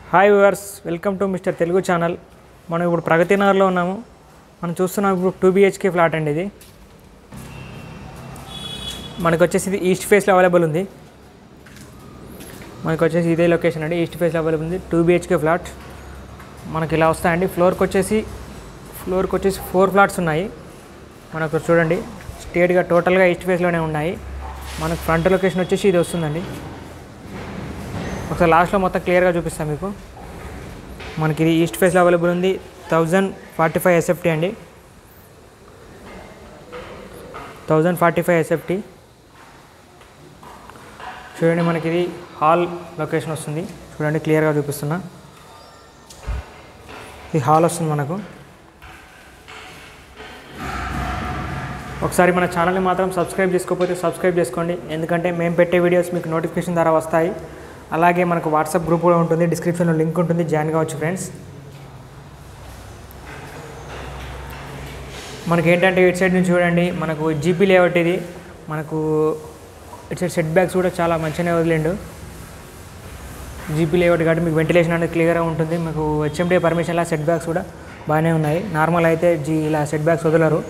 hi viewers welcome to mister Telugu channel మనం ఇప్పుడు ప్రగతి నగర్లో ఉన్నాము మనం చూస్తున్నాం ఇప్పుడు టూ బిహెచ్కే ఫ్లాట్ అండి ఇది మనకు వచ్చేసి ఇది ఈస్ట్ ఫేస్లో అవైలబుల్ ఉంది మనకు వచ్చేసి ఇదే లొకేషన్ అండి ఈస్ట్ ఫేస్లో అవైలబుల్ ఉంది టూ బిహెచ్కే ఫ్లాట్ మనకి ఇలా వస్తాయండి ఫ్లోర్కి వచ్చేసి ఫ్లోర్కి వచ్చేసి ఫోర్ ఫ్లాట్స్ ఉన్నాయి మనకు చూడండి స్ట్రేట్గా టోటల్గా ఈస్ట్ ఫేస్లోనే ఉన్నాయి మనకు ఫ్రంట్ లొకేషన్ వచ్చేసి ఇది వస్తుందండి ఒకసారి లాస్ట్లో మొత్తం క్లియర్గా చూపిస్తాను మీకు మనకి ఇది ఈస్ట్ ఫేస్లో అవైలబుల్ ఉంది థౌజండ్ ఫార్టీ ఫైవ్ ఎస్ఎఫ్టీ అండి థౌజండ్ ఫార్టీ ఫైవ్ ఎస్ఎఫ్టీ చూడండి మనకి ఇది హాల్ లొకేషన్ వస్తుంది చూడండి క్లియర్గా చూపిస్తున్నా ఇది హాల్ వస్తుంది మనకు ఒకసారి మన ఛానల్ని మాత్రం సబ్స్క్రైబ్ చేసుకోకపోతే సబ్స్క్రైబ్ చేసుకోండి ఎందుకంటే మేము పెట్టే వీడియోస్ మీకు నోటిఫికేషన్ ద్వారా వస్తాయి అలాగే మనకు వాట్సాప్ గ్రూప్ కూడా ఉంటుంది డిస్క్రిప్షన్లో లింక్ ఉంటుంది జాయిన్ కావచ్చు ఫ్రెండ్స్ మనకి ఏంటంటే ఇటు సైడ్ నుంచి చూడండి మనకు జీపీ లేఅవుట్ ఇది మనకు ఇటు సైడ్ సెట్ బ్యాక్స్ కూడా చాలా మంచిగానే వదిలిండు జీపీ లేఅవుట్ కాబట్టి మీకు వెంటిలేషన్ అనేది క్లియర్గా ఉంటుంది మీకు హెచ్ఎండి పర్మిషన్లా సెట్ బ్యాక్స్ కూడా బాగానే ఉన్నాయి నార్మల్ అయితే జీ ఇలా సెట్ బ్యాక్స్ వదలరు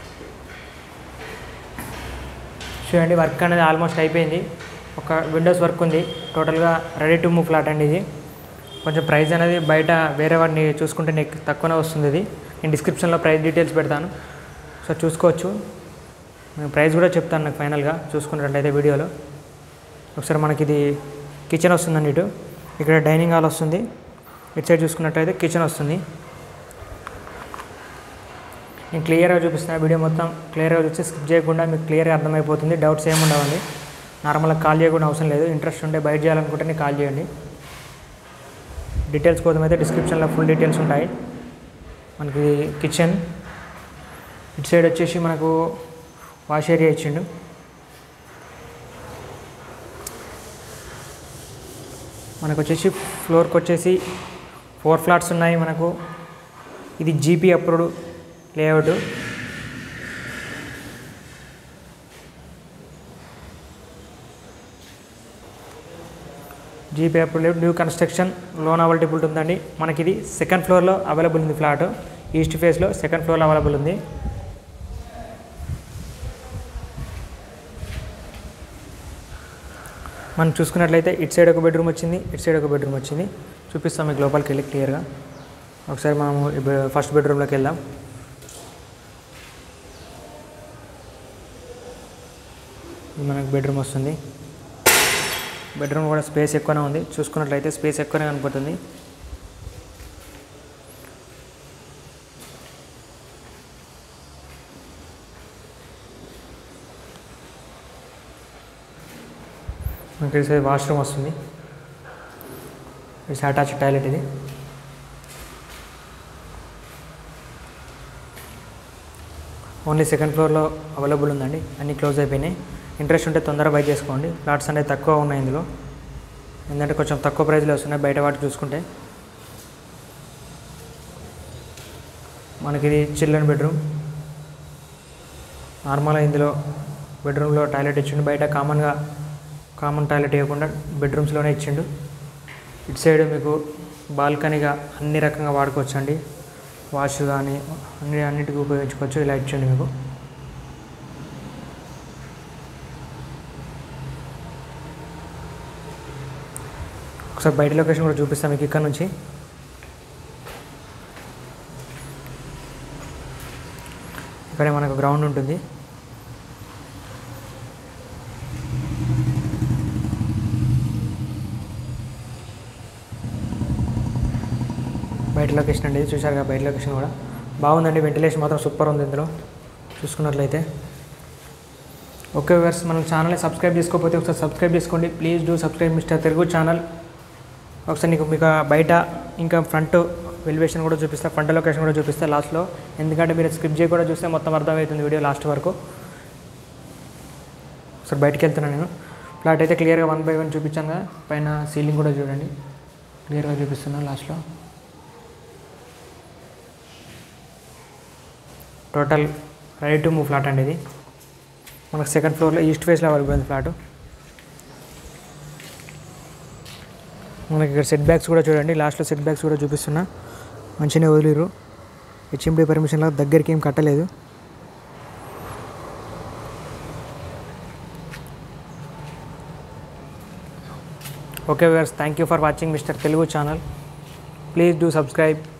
చూడండి వర్క్ అనేది ఆల్మోస్ట్ అయిపోయింది ఒక విండోస్ వర్క్ ఉంది టోటల్గా రెడీ టు మూవ్ ఫ్లాట్ అండి ఇది కొంచెం ప్రైస్ అనేది బయట వేరే వాడిని చూసుకుంటే నీకు తక్కువనే వస్తుంది ఇది నేను డిస్క్రిప్షన్లో ప్రైస్ డీటెయిల్స్ పెడతాను సో చూసుకోవచ్చు నేను ప్రైస్ కూడా చెప్తాను నాకు ఫైనల్గా చూసుకున్నట్లయితే వీడియోలో ఒకసారి మనకి ఇది కిచెన్ వస్తుందండి ఇటు ఇక్కడ డైనింగ్ హాల్ వస్తుంది ఇటు సైడ్ చూసుకున్నట్లయితే కిచెన్ వస్తుంది నేను క్లియర్గా చూపిస్తున్నా వీడియో మొత్తం క్లియర్గా చూసి స్కిప్ చేయకుండా మీకు క్లియర్గా అర్థమైపోతుంది డౌట్స్ ఏమి ఉండవండి నార్మల్గా కాల్ చేయకుండా అవసరం లేదు ఇంట్రెస్ట్ ఉంటే బయట చేయాలనుకుంటే కాల్ చేయండి డీటెయిల్స్ కోసం అయితే డిస్క్రిప్షన్లో ఫుల్ డీటెయిల్స్ ఉంటాయి మనకి కిచెన్ ఇటు సైడ్ వచ్చేసి మనకు వాష్ ఏరియా ఇచ్చిండు మనకు వచ్చేసి ఫ్లోర్కి వచ్చేసి ఫోర్ ఫ్లాట్స్ ఉన్నాయి మనకు ఇది GP approved layout GP approve layout new construction loan available ఉందండి మనకి ఇది సెకండ్ ఫ్లోర్లో అవైలబుల్ ఉంది ఫ్లాట్ ఈస్ట్ ఫేస్లో సెకండ్ ఫ్లోర్లో అవైలబుల్ ఉంది మనం చూసుకున్నట్లయితే ఇటు సైడ్ ఒక బెడ్రూమ్ వచ్చింది ఇటు సైడ్ ఒక బెడ్రూమ్ వచ్చింది చూపిస్తాం మీకు లోపలికి వెళ్ళి క్లియర్గా ఒకసారి మనము ఫస్ట్ బెడ్రూమ్లోకి వెళ్దాం ఇది మనకు బెడ్రూమ్ వస్తుంది బెడ్రూమ్ కూడా స్పేస్ ఎక్కువనే ఉంది చూసుకున్నట్లయితే స్పేస్ ఎక్కువనే కనపడుతుంది మనకి ఇది వాష్రూమ్ వస్తుంది ఇది అటాచ్ టాయిలెట్ ఇది ఓన్లీ సెకండ్ ఫ్లోర్లో అవైలబుల్ ఉందండి అన్నీ క్లోజ్ అయిపోయినాయి ఇంట్రెస్ట్ ఉంటే తొందరగా బై చేసుకోండి ఫ్లాట్స్ అనేవి తక్కువ ఉన్నాయి ఇందులో ఎందుకంటే కొంచెం తక్కువ ప్రైస్లో వస్తున్నాయి బయట వాటి చూసుకుంటే మనకి ఇది చిల్డ్రన్ బెడ్రూమ్ నార్మల్గా ఇందులో బెడ్రూమ్లో టాయిలెట్ ఇచ్చిండు బయట కామన్గా కామన్ టాయిలెట్ ఇవ్వకుండా బెడ్రూమ్స్లోనే ఇచ్చిండు ఇటు సైడ్ మీకు బాల్కనీగా అన్ని రకంగా వాడుకోవచ్చు అండి వాష్ కానీ అన్ని అన్నిటికీ ఉపయోగించుకోవచ్చు ఇలా ఇచ్చండి మీకు ఒకసారి బయట లొకేషన్ కూడా చూపిస్తాను మీకు ఇక్కడ నుంచి ఇక్కడ మనకు గ్రౌండ్ ఉంటుంది బయట లొకేషన్ అండి చూశారు కదా బయట లొకేషన్ కూడా బాగుందండి వెంటిలేషన్ మాత్రం సూపర్ ఉంది ఇందులో చూసుకున్నట్లయితే ఓకే వ్యూవర్స్ మన ఛానల్ని సబ్స్క్రైబ్ చేసుకోకపోతే ఒకసారి సబ్స్క్రైబ్ చేసుకోండి please do subscribe mister Telugu channel ఒకసారి నీకు మీకు బయట ఇంకా ఫ్రంట్ వెలివేషన్ కూడా చూపిస్తా ఫ్రంట్ లొకేషన్ కూడా చూపిస్తా లాస్ట్లో ఎందుకంటే మీరు స్కిప్ చేయ కూడా చూస్తే మొత్తం అర్థమవుతుంది వీడియో లాస్ట్ వరకు ఒకసారి బయటకు వెళ్తున్నాను నేను ఫ్లాట్ అయితే క్లియర్గా వన్ బై వన్ చూపించాను కదా పైన సీలింగ్ కూడా చూడండి క్లియర్గా చూపిస్తున్నాను లాస్ట్లో total ready to move flat అండి ఇది మనకు సెకండ్ ఫ్లోర్లో ఈస్ట్ ఫేస్లో అవైలబుల్ ఉంది ఫ్లాట్ మనకి ఇక్కడ సెట్ బ్యాక్స్ కూడా చూడండి లాస్ట్లో సెట్ బ్యాక్స్ కూడా చూపిస్తున్నా మంచిగానే వదిలిరు హెచ్ఎండి పర్మిషన్ లాగా దగ్గరికి ఏం కట్టలేదు okay viewers thank you for watching mister Telugu channel please do subscribe